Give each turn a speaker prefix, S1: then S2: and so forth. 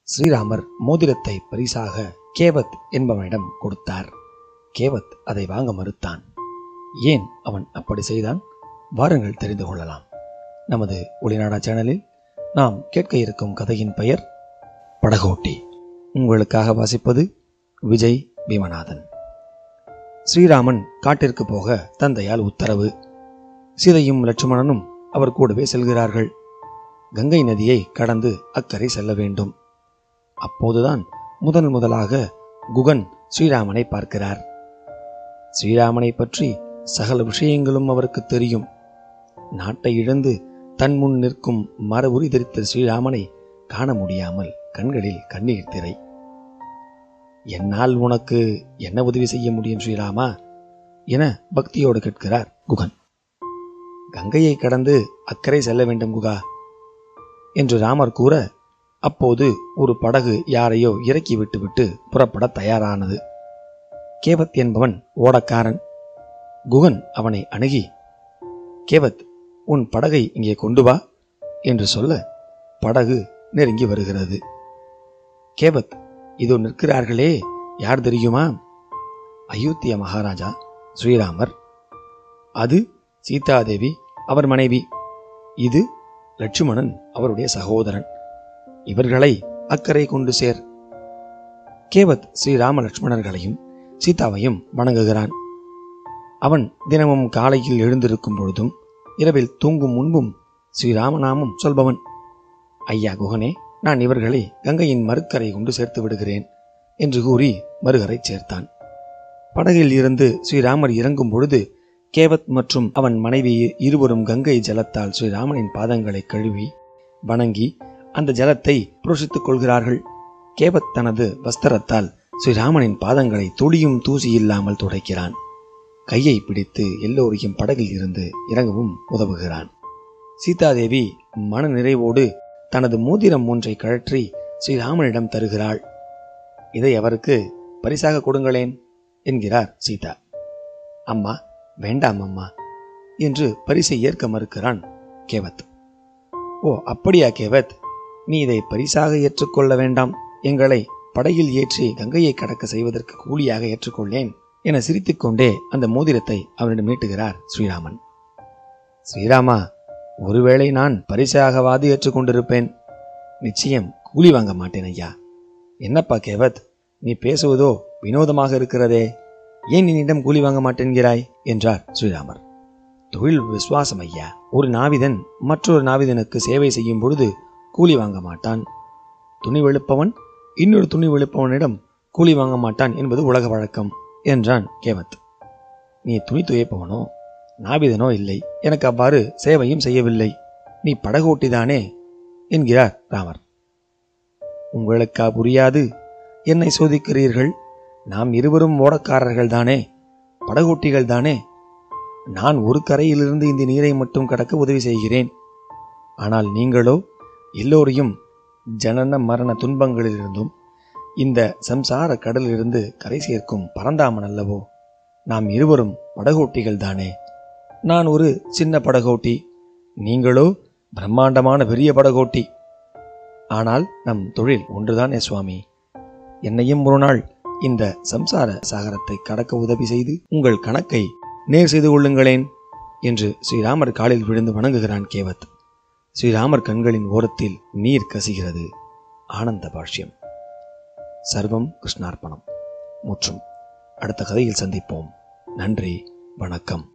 S1: ஸ்ரீராமர் மோதிரத்தை பரிசாக கேவத் என்பவனிடம் கொடுத்தார் கேவத் அதை வாங்க மறுத்தான் ஏன் அவன் அப்படி செய்தான் வாருங்கள் தெரிந்து கொள்ளலாம் நமது ஒளிநாடா சேனலில் நாம் கேட்க இருக்கும் கதையின் பெயர் படகோட்டி உங்களுக்காக வாசிப்பது விஜய் பீமநாதன் ஸ்ரீராமன் காட்டிற்கு போக தந்தையால் உத்தரவு சீதையும் லட்சுமணனும் அவர் கூடவே செல்கிறார்கள் கங்கை நதியை கடந்து அக்கறை செல்ல வேண்டும் அப்போதுதான் முதன் முதலாக குகன் ஸ்ரீராமனை பார்க்கிறார் ஸ்ரீராமனை பற்றி சகல விஷயங்களும் அவருக்கு தெரியும் நாட்டை இழந்து தன் முன் நிற்கும் மர உரி தரித்த ஸ்ரீராமனை காண முடியாமல் கண்களில் கண்ணீர் திரை என்னால் உனக்கு என்ன உதவி செய்ய முடியும் ஸ்ரீராமா என பக்தியோடு கேட்கிறார் குகன் கங்கையை கடந்து அக்கறை செல்ல வேண்டும் குகா என்று ராமர் கூற அப்போது ஒரு படகு யாரையோ இறக்கி விட்டுவிட்டு புறப்பட தயாரானது கேவத் என்பவன் ஓடக்காரன் குகன் அவனை அணுகி கேவத் உன் படகை இங்கே கொண்டு வா என்று சொல்ல படகு நெருங்கி வருகிறது கேவத் இதோ நிற்கிறார்களே யார் தெரியுமா அயோத்திய மகாராஜா ஸ்ரீராமர் அது சீதாதேவி அவர் மனைவி இது லட்சுமணன் அவருடைய சகோதரன் இவர்களை அக்கறை கொண்டு சேர் கேவத் ஸ்ரீராம லட்சுமணர்களையும் சீதாவையும் வணங்குகிறான் அவன் தினமும் காலையில் எழுந்திருக்கும் பொழுதும் இரவில் தூங்கும் முன்பும் ஸ்ரீராமநாமம் சொல்பவன் ஐயா குகனே நான் இவர்களை கங்கையின் மறுக்கரை கொண்டு சேர்த்து விடுகிறேன் என்று கூறி மறுகரை சேர்த்தான் படகில் இருந்து ஸ்ரீராமர் இறங்கும் பொழுது கேவத் மற்றும் அவன் மனைவி இருவரும் கங்கை ஜலத்தால் ஸ்ரீராமனின் பாதங்களை கழுவி வணங்கி அந்த ஜலத்தை புரோஷித்துக் கொள்கிறார்கள் கேவத் தனது வஸ்திரத்தால் ஸ்ரீராமனின் பாதங்களை துளியும் தூசி இல்லாமல் துடைக்கிறான் கையை பிடித்து எல்லோரையும் படகில் இருந்து இறங்கவும் உதவுகிறான் சீதாதேவி மன நிறைவோடு தனது மோதிரம் ஒன்றை கழற்றி ஸ்ரீராமனிடம் தருகிறாள் இதை அவருக்கு பரிசாக கொடுங்களேன் என்கிறார் சீதா அம்மா வேண்டாம் அம்மா என்று பரிசை ஏற்க மறுக்கிறான் கேவத் ஓ அப்படியா கேவத் நீ இதை பரிசாக ஏற்றுக்கொள்ள வேண்டாம் எங்களை படகில் ஏற்றி கங்கையை கடக்க செய்வதற்கு கூலியாக ஏற்றுக்கொள்ளேன் என சிரித்துக்கொண்டே அந்த மோதிரத்தை அவனிடம் நீட்டுகிறார் ஸ்ரீராமன் ஸ்ரீராமா ஒருவேளை நான் பரிசாகவாது ஏற்றுக்கொண்டிருப்பேன் நிச்சயம் கூலி வாங்க மாட்டேன் ஐயா என்னப்பா கேவத் நீ பேசுவதோ வினோதமாக இருக்கிறதே ஏன் என்னிடம் கூலி வாங்க மாட்டேன்கிறாய் என்றார் ஸ்ரீராமர் தொழில் விசுவாசம் ஐயா ஒரு நாவிதன் மற்றொரு நாவிதனுக்கு சேவை செய்யும் பொழுது கூலி வாங்க மாட்டான் துணி வெளுப்பவன் இன்னொரு துணி வெளுப்பவனிடம் கூலி வாங்க மாட்டான் என்பது உலக வழக்கம் என்றான் கேவத் நீ துணி துவைப்பவனோ நாவிதனோ இல்லை எனக்கு அவ்வாறு சேவையும் செய்யவில்லை நீ படகோட்டிதானே என்கிறார் ராமர் உங்களுக்கா புரியாது என்னை சோதிக்கிறீர்கள் நாம் இருவரும் ஓடக்காரர்கள் தானே படகோட்டிகள் தானே நான் ஒரு கரையிலிருந்து இந்த நீரை மட்டும் கடக்க உதவி செய்கிறேன் ஆனால் நீங்களோ எல்லோரையும் ஜனன மரண துன்பங்களிலிருந்தும் இந்த சம்சார கடலிலிருந்து கரை சேர்க்கும் பரந்தாமன் அல்லவோ நாம் இருவரும் படகோட்டிகள் தானே நான் ஒரு சின்ன படகோட்டி நீங்களோ பிரம்மாண்டமான பெரிய படகோட்டி ஆனால் நம் தொழில் ஒன்றுதானே சுவாமி என்னையும் ஒரு நாள் இந்த சம்சார சாகரத்தை கடக்க உதவி செய்து உங்கள் கணக்கை நேர் செய்து கொள்ளுங்களேன் என்று ஸ்ரீராமர் காலில் விழுந்து வணங்குகிறான் கேவத் ஸ்ரீராமர் கண்களின் ஓரத்தில் நீர் கசிகிறது ஆனந்த பாஷ்யம் சர்வம் கிருஷ்ணார்ப்பணம் முற்றும் அடுத்த கதையில் சந்திப்போம் நன்றி வணக்கம்